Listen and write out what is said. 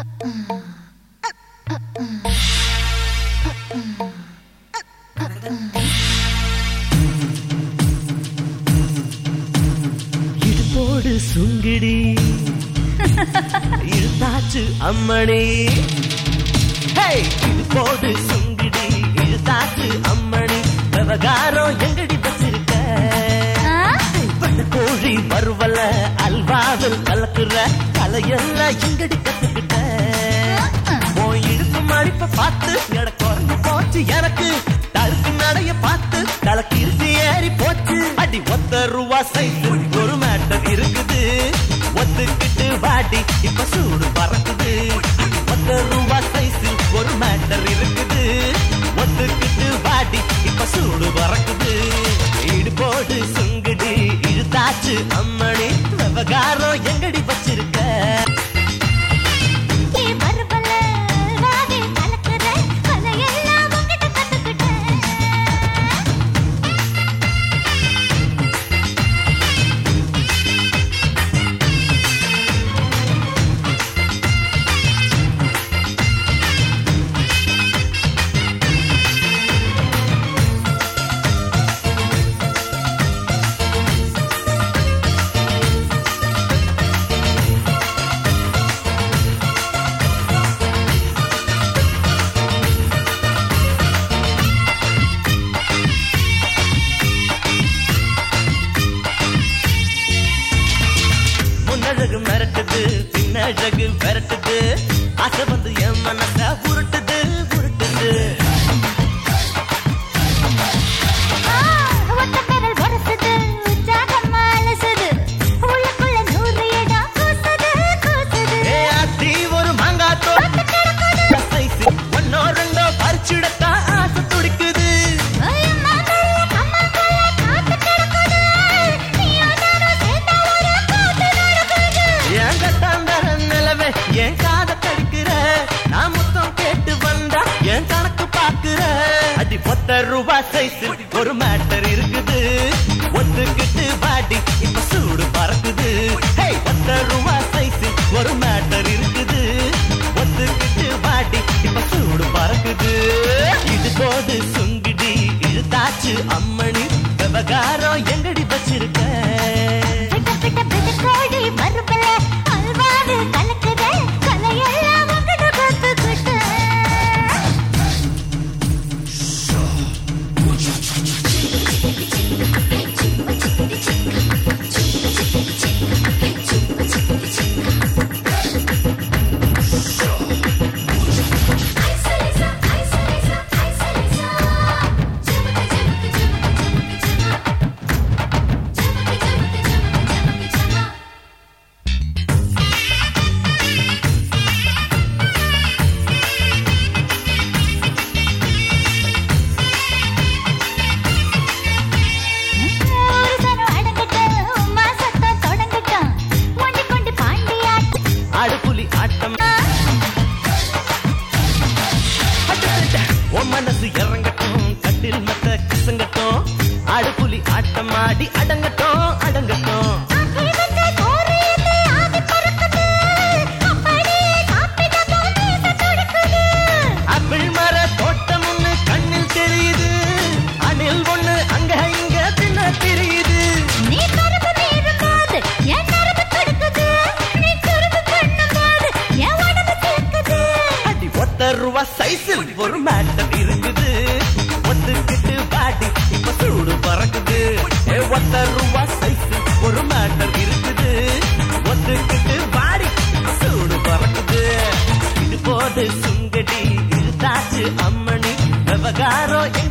இடுப்போடு சுங்கிடி இழுத்தாச்சு அம்மணி ஹே! இடுப்போடு சுங்கிடி இழுத்தாச்சு அம்மணி விவகாரம் எங்கடி வச்சிருக்க பண்ண கோழி வறுவல அல்வாவில் கலக்குற கலையெல்லாம் எங்கடி கத்துக்கிட்ட உன் இடுப்பு மடிப்ப பார்த்து எட குறைஞ்சு போச்சு எனக்கு தடுக்கு நடைய பார்த்து தலைக்கு இருந்து ஏறி போச்சு அடி ஒத்த ரூபா சைடு ஒரு மேட்டர் இருக்குது ஒத்துக்கிட்டு வாடி இப்ப சூடு பறக்குது அடி ஒத்த ரூபா சைஸு ஒரு மேட்டர் இருக்குது ஒத்துக்கிட்டு வாடி இப்ப சூடு பறக்குது ஈடு போடு சுங்குடி இழுத்தாச்சு அம்மணி விவகாரம் எங்கடி வச்சிருக்க ஏ பரபல வாடி கலக்குற கலையெல்லாம் உன்கிட்ட கத்துக்கிட்டேன் முன்னழகு மிரட்டுது பின்னழகு விரட்டுது ஆசை வந்து என் மனச உருட்டுது உருட்டுது ஒத்த பெறல் உரசுது உற்சாகமா அலசுது உள்ளுக்குள்ள நூறு இடம் கூசுது கூசுது ஏ அத்தி ஒரு மாங்காத்தோ சைஸ் ஒன்னோ ரெண்டோ பறிச்சுடத்தான் ஆசை துடிக்குது ஐயம்மாங்கல்ல கம்மாங்கல்ல காத்து கிடக்குது நீயும் நானும் சேர்ந்தா ஒரு கூத்து நடக்குது என் கட்டாந்தர நிலவே என் காத கடிக்கிற நான் மொத்தம் கேட்டு வந்தா என் கணக்கு பாக்குற அடி பத்த ரூபா சைஸ் ஒரு மேட்டர் இருக்குது ஒத்துக்கிட்டு வாடி இப்ப சூடு பறக்குது ஹே பத்த ரூபா சைஸ் ஒரு மேட்டர் இருக்குது ஒத்துக்கிட்டு வாடி இப்ப சூடு பறக்குது இது போது சுங்கிடி இழுத்தாச்சு அம்மணி விவகாரம் எங்கடி வச்சிருக்க பிட்ட பிட்ட பிட்ட கோடி மறுபல அல்வாடு கலக்குது கலையெல்லாம் உன்கிட்ட கத்துக்கிட்டேன் ஒரு சனம் அடங்கட்டும், உம்மா சத்தம் தொடங்கட்டும். ஒண்டி கொண்டி பாண்டியாட்டம். அடுப்புலி ஆட்டம் அடடட, உன் மனசு இறங்கட்டும் கட்டில் மத்த கசங்கட்டும் அடுப்புலி ஆட்டம் ஆடி அடங்கட்டும் அடங்கட்டும் ஆக்கி வச்ச சோறு ஆவி பறக்குது. அப்படியே சாப்பிட்டதும் மீசை துடிக்குது. அப்பிள் மர தோட்டம் ஒண்ணு கண்ணில் தெரியுது அணில் ஒண்ணு அங்க இங்க தின்ன தெரியுது நீ கரும்பு மீறும்போது என் நரம்பு துடிக்குது. நீ குறும்பு பண்ணும்போது என் உடம்பு சிக்குது. அடி ஒத்த ரூபா சைஸில் ஒரு மேட்டர் இருக்குது ஒத்துக்கிட்டு பாடி இப்ப சூடு பறக்குது ஏ ஒத்த ரூபா சைஸில் ஒரு மேட்டர் இருக்குது ஒத்துக்கிட்டு பாடி இப்ப சூடு பறக்குது இது போது சுங்கடி இழுத்தாச்சு அம்மணி விவகாரம்